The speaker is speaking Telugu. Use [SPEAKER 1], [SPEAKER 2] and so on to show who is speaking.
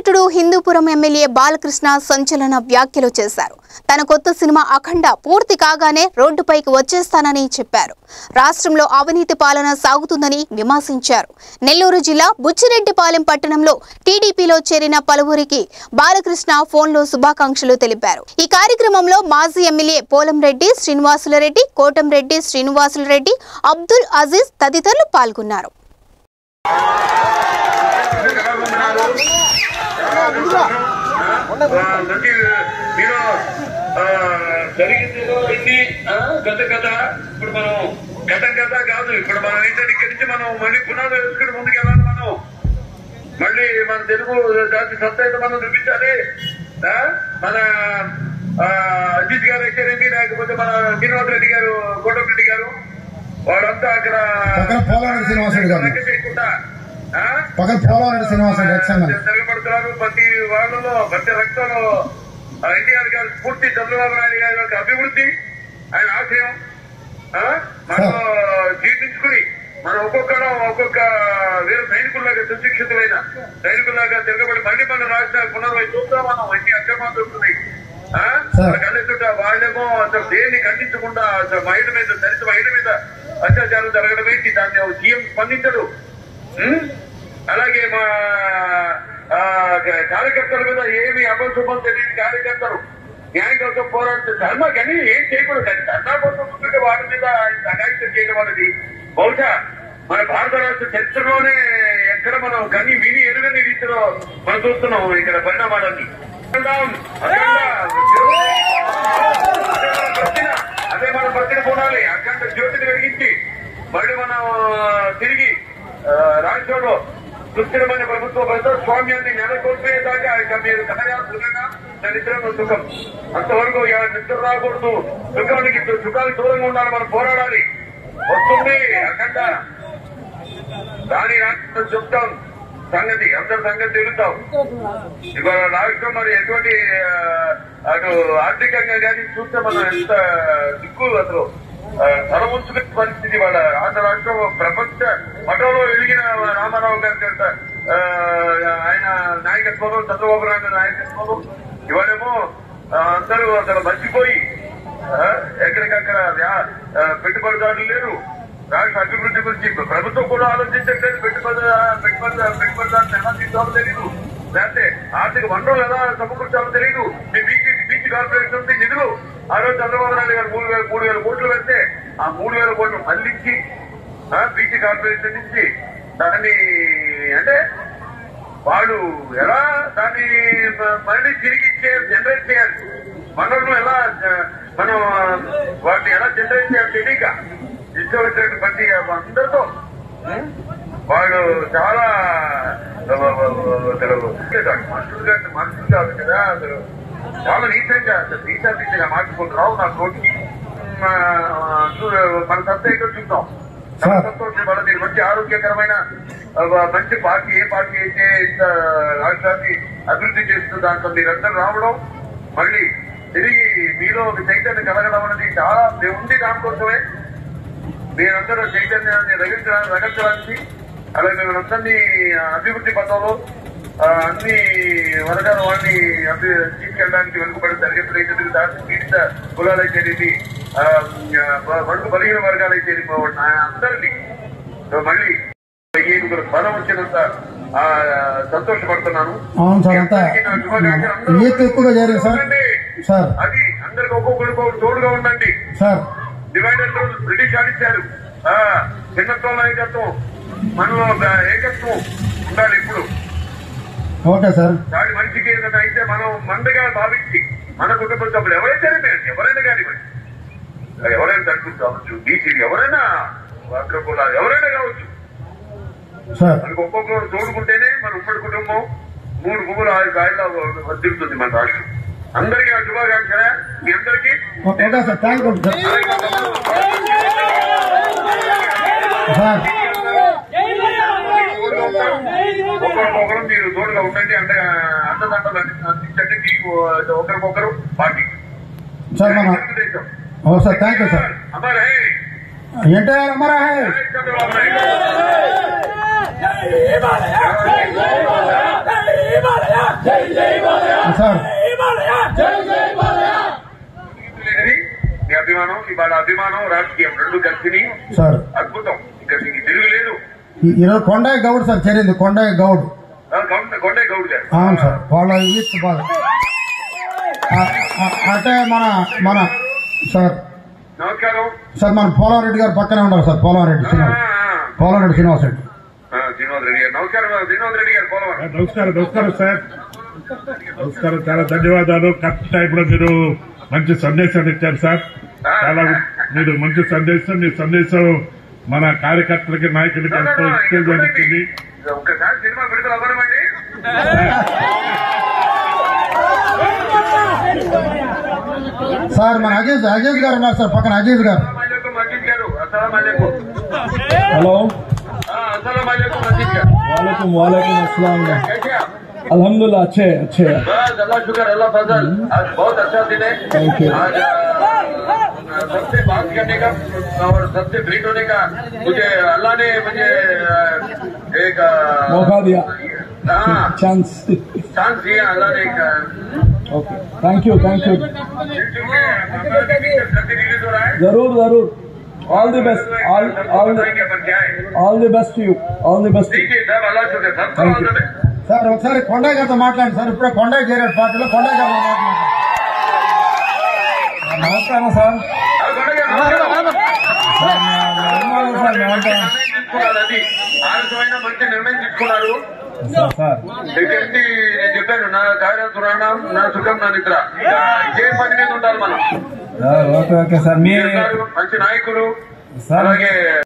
[SPEAKER 1] నటుడు హిందూపురం ఎమ్మెల్యే బాలకృష్ణ సంచలన వ్యాఖ్యలు చేశారు తన కొత్త సినిమా అఖండ పూర్తి కాగానే రోడ్డుపైకి వచ్చేస్తానని చెప్పారు రాష్ట్రంలో అవినీతి పాలన సాగుతుందని విమర్శించారు నెల్లూరు జిల్లా బుచ్చిరెడ్డిపాలెం పట్టణంలో టీడీపీలో చేరిన పలువురికి బాలకృష్ణ ఫోన్లో శుభాకాంక్షలు తెలిపారు ఈ కార్యక్రమంలో మాజీ ఎమ్మెల్యే పోలంరెడ్డి శ్రీనివాసులరెడ్డి కోటంరెడ్డి శ్రీనివాసులరెడ్డి అబ్దుల్ అజీజ్ తదితరులు పాల్గొన్నారు
[SPEAKER 2] అంటే మీరు ఆ, జరిగింది ఏదో అయింది ఆ, గత కథ ఇప్పుడు మనం గత కథ కాదు ఇప్పుడు మనం ఏంటంటే ఇక్కడి నుంచి మనం మళ్ళీ పునాలు వేసుకుని ముందుకు వెళ్ళాలి మనం మళ్ళీ మన తెలుగు జాతి సత్తా అయితే మనం చూపించాలి ఆ, మన ఆ, అజిత్ గారు అయితేనేమి లేకపోతే మన శ్రీనివాస్ రెడ్డి గారు కోటమిరెడ్డి గారు వాళ్ళంతా అక్కడ
[SPEAKER 3] పక్కన పోలవరం శ్రీనివాసరెడ్డి గారు.
[SPEAKER 2] లెక్క చేయకుండా ఆ?
[SPEAKER 3] పక్కన పోలవరం శ్రీనివాసరెడ్డి ఎక్సెంగల్
[SPEAKER 2] తిరగబడుతున్నారు ప్రతి వాళ్ళలో ప్రతి రక్తంలో ఆ ఎన్టీఆర్ గారి స్ఫూర్తి చంద్రబాబు నాయుడు గారి యొక్క అభివృద్ధి ఆయన ఆశయం ఆ? మనం జీవించుకుని మనం ఒక్కొక్కరం ఒక్కొక్క వీర సైనికుల్లాగా సుశిక్షితులైన సైనికుల్లాగా తిరగబడి మళ్ళీ మన రాష్ట్ర పునర్వై చూద్దాం మనం ఎన్ని అక్రమాలు దొరుకుతున్నాయి ఆ?
[SPEAKER 3] సార్.
[SPEAKER 2] మన కళ్ళెదుట వాళ్ళేమో అసలు దేన్ని ఖండించకుండా అసలు మహిళ మీద దళిత మహిళ మీద అత్యాచారం జరగడం ఏంటి దాన్ని ఒక సీఎం స్పందించడు ఉం? అలాగే మా ఆ, కార్యకర్తల మీద ఏమి అపశుభం తెలియని కార్యకర్తలు న్యాయం కోసం పోరాడుతూ ధర్మ కానీ ఏం చేయకూడదు కానీ ధర్నా కోసం కూర్చుంటే వాటి మీద అగాయిత్యం చేయడం అనేది బహుశా మన భారత రాష్ట్ర చరిత్రలోనే ఎక్కడ మనం కని విని ఎరుగని రీతిలో మనం చూస్తున్నాం ఇక్కడ పరిణామాలన్నీ అఖండం, అఖండ. అదే మన ప్రశ్న అదే మన ప్రశ్న కొనాలి అఖండ జ్యోతిని వెలిగించి మళ్ళీ మనం తిరిగి ఆ, రాష్ట్రంలో సుస్థిరమైన ప్రభుత్వ ప్రజాస్వామ్యాన్ని నెలకొల్పేదాకా ఇక మీరు కనయాల్సిన దరిద్రంలో సుఖం అంతవరకు ఎవరి నిద్ర రాకూడదు సుఖానికి సుఖానికి దూరంగా ఉండాలి మనం పోరాడాలి వస్తుంది అఖండ దాని రాష్ట్రం చెప్తాం సంగతి అందరి సంగతి తెలుస్తాం ఇవాళ రాష్ట్రం మరి ఎటువంటి ఆ, అటు ఆర్థికంగా కానీ చూస్తే మనం ఎంత దిక్కు అసలు ఆ, తల ఉంచుకునే పరిస్థితి వాళ్ళ ఆంధ్ర రాష్ట్రం ప్రపంచ మఠంలో వెలిగిన రామారావు గారి చేత, ఆ, ఆయన నాయకత్వంలో చంద్రబాబు నాయుడు నాయకత్వంలో ఇవాళేమో ఆ, అందరూ అసలు మర్చిపోయి ఆ, ఎక్కడికక్కడ వ్యా- ఆ, పెట్టుబడిదారులు లేరు రాష్ట్ర అభివృద్ధి గురించి ప్రభుత్వం కూడా ఆలోచించట్లేదు పెట్టుబడి పెట్టుబడి పెట్టుబడిదారులు ఎలా తీసుకోవాలో తెలియదు లేకపోతే ఆర్థిక వనరులు ఎలా సమకూర్చాలో తెలియదు మీ బీసీ బీసీ కార్పొరేషన్ ఉంది నిధులు ఆ రోజు చంద్రబాబు నాయుడు గారు మూడు వేల మూడు వేల కోట్లు పెడితే ఆ మూడు వేల కోట్లు మళ్లించి బీసీ కార్పొరేషన్ నుంచి దాన్ని అంటే వాళ్ళు ఎలా దాన్ని మ- మళ్ళీ తిరిగి ఇచ్చే- జనరేట్ చేయాలి వనరులు ఎలా ఆ, మనం ఆ, వాటిని ఎలా జనరేట్ చేయాలి తెలియక ఇష్టం వచ్చినట్టు ప్రతి అందరితో ఉం? వాళ్ళు చాలా అసలు మనుషులు కాదు మనుషులు కాదు కదా అసలు చాలా నీచంగా అసలు నీచంగా మార్చుకుంటున్నావు నా తోటికి ఆ, చూ- మన సత్తా ఏంటో చూద్దాం చాలా
[SPEAKER 3] సార్.
[SPEAKER 2] సంతోషం వాళ్ళ దీని మంచి ఆరోగ్యకరమైన ఆ, మంచి పార్టీ ఏ పార్టీ అయితే ఇంత రాష్ట్రాన్ని అభివృద్ధి చేస్తుందో దాంట్లో మీరందరూ రావడం మళ్ళీ తిరిగి మీలో ఒక చైతన్యం కలగడం అనేది చాలా ఉంది దానికోసమే మీరందరూ చైతన్యాన్ని రగించడానికి రగించడానికి అలాగే మీరందరినీ అభివృద్ధి పథంలో ఆ, అన్ని వర్గాల వాడిని అభి తీసుకెళ్ళడానికి వెనుకబడి తరగతులు అయితే దాటి పీడిత కులాలైతే ఇది వరకు బలిగిన వర్గాలైతే అందరినీ సో మళ్ళీ ఏడుగురు బలం వచ్చినంత ఆ, సంతోషపడుతున్నాను
[SPEAKER 3] అవును సార్ అంతా
[SPEAKER 2] అందరికీ నా శుభాకాంక్షలు. అందరూ
[SPEAKER 3] యూత్ ఎక్కువగా చేరింది సార్
[SPEAKER 2] ఉండండి.
[SPEAKER 3] సార్
[SPEAKER 2] అది అందరికి ఒక్కొక్కరికి ఒకరు తోడుగా ఉండండి
[SPEAKER 3] సార్
[SPEAKER 2] డివైడర్ రూల్ బ్రిటిష్ ఆడిచ్చారు ఆ, భిన్నత్వం నాయకత్వం మనలో ఒక ఏకత్వం ఉండాలి ఇప్పుడు
[SPEAKER 3] ఓకే సార్
[SPEAKER 2] దాని మనిషికి ఏదైనా అయితే మనం మందగా భావించి మన కుటుంబ సభ్యులు ఎవరైతే ఎవరైనా కానివ్వండి ఎవరైనా తడుపు కావచ్చు బీసీలు ఎవరైనా అగ్రకులాలు ఎవరైనా కావచ్చు
[SPEAKER 3] సార్
[SPEAKER 2] మనకు ఒక్కొక్కరు తోడుకుంటేనే మన ఉమ్మడి కుటుంబం మూడు గుమ్మలు ఆరు గాయల్లో వర్దిరుతుంది మన రాష్ట్రం అందరికీ ఆ శుభాకాంక్షలే మీ అందరికీ
[SPEAKER 3] okay sir thank you sir sir
[SPEAKER 2] ఒకరికొకరు మీరు తోడుగా ఉండండి అంటే అన్నదండలు అందించండి మీకు ఒకరికొకరు పార్టీ
[SPEAKER 3] సార్ మన
[SPEAKER 2] తెలుగుదేశం.
[SPEAKER 3] ఓ సార్ థ్యాంక్ యూ సార్
[SPEAKER 2] అమర్ హై
[SPEAKER 3] ఎన్టీఆర్ అమరా హై
[SPEAKER 2] జై Chandrababu Naidu
[SPEAKER 4] Himalaya! Himalaya! Himalaya!
[SPEAKER 3] Sir
[SPEAKER 2] లేనిది మీ అభిమానం ఇవాళ అభిమానం రాజకీయం రెండు కలిసి
[SPEAKER 3] సార్
[SPEAKER 2] అద్భుతం ఇంకా దీనికి తిరుగు లేదు
[SPEAKER 3] ఈ- ఈరోజు కొండయ్య గౌడ్ సార్ చేరింది కొండయ్య గౌడ్
[SPEAKER 2] ఆ, గౌడ- కొండే గౌడ్ గారు
[SPEAKER 3] అవును సార్ వాళ్ళ ఈస్ట్ బాగా ఆ- ఆ- అంటే మన మన సార్
[SPEAKER 2] నమస్కారం
[SPEAKER 3] సార్ మన పోలారెడ్డి గారు పక్కనే ఉన్నారు సార్ పోలారెడ్డి
[SPEAKER 2] ఆ,
[SPEAKER 3] శ్రీనివాస్
[SPEAKER 2] ఆ,
[SPEAKER 3] పోలారెడ్డి శ్రీనివాస్ రెడ్డి
[SPEAKER 2] ఆ, శ్రీనివాస్ రెడ్డి గారు నమస్కారం శ్రీనివాస్ రెడ్డి గారు పోలవరం
[SPEAKER 4] నమస్కారం నమస్కారం సార్ నమస్కారం చాలా ధన్యవాదాలు కరెక్ట్ టైంలో మీరు మంచి సందేశాన్ని ఇచ్చారు సార్ చాలా మీరు మంచి సందేశం మీ సందేశం మన కార్యకర్తలకి నాయకులకి ఎంతో ఉత్తేజాన్ని ఇచ్చింది
[SPEAKER 2] ఒక్కసారి సినిమా విడుదల అవ్వనమండి
[SPEAKER 3] సార్ మన అజీజ్ అజీజ్ గారు ఉన్నారు సార్ పక్కన అజీజ్ గారు
[SPEAKER 2] అస్సలం మజీద్ గారు అస్సలం అలైకుం
[SPEAKER 5] हेलो
[SPEAKER 2] ఆ, అస్సలం అలైకుం మజీద్ గారు
[SPEAKER 5] वालेकुम वालेकुम अस्सलाम
[SPEAKER 2] कैसे आप?
[SPEAKER 5] अल्हम्दुलिल्लाह अच्छे अच्छे
[SPEAKER 2] बस अल्लाह शुक्र अल्लाह फजल आज बहुत अच्छा दिन है
[SPEAKER 5] Thank you.
[SPEAKER 2] आज आ, सबसे बात करने का और सबसे भेंट होने का मुझे अल्लाह ने मुझे आ, एक आ,
[SPEAKER 5] मौका दिया
[SPEAKER 2] हाँ
[SPEAKER 5] चांस
[SPEAKER 2] चांस दिया अल्लाह ने एक आ,
[SPEAKER 5] okay thank you thank you
[SPEAKER 2] YouTube में हमारा भी picture जल्दी रिलीज हो रहा है
[SPEAKER 5] जरूर जरूर all the best all all
[SPEAKER 2] बताएंगे अपन क्या है
[SPEAKER 5] all the best to you all the best
[SPEAKER 2] ठीक है सब अल्लाह शुक्र सबको
[SPEAKER 5] Thank
[SPEAKER 2] all
[SPEAKER 5] you.
[SPEAKER 2] the best.
[SPEAKER 3] Sir ఒకసారి కొండయ్య గారితో మాట్లాడండి సార్ ఇప్పుడే కొండయ్య చేరాడు పార్టీలో కొండయ్య గారితో మాట్లాడండి
[SPEAKER 5] నమస్కారం సార్
[SPEAKER 2] ఆ, కొండగా నమస్కారం. నిర్ణయం తీసుకున్నారు అది ఆలస్యమైన మంచి నిర్ణయం తీసుకున్నారు
[SPEAKER 5] సార్
[SPEAKER 2] ఎందుకంటే నేను చెప్పాను నా కార్య పురాణం నా సుఖం నా నిద్ర ఇక ఇదే పని మీద ఉండాలి మనం
[SPEAKER 5] ఓకే ఓకే సార్ మీ
[SPEAKER 2] ఉన్నారు, మంచి నాయకులు
[SPEAKER 5] సార్
[SPEAKER 2] అలాగే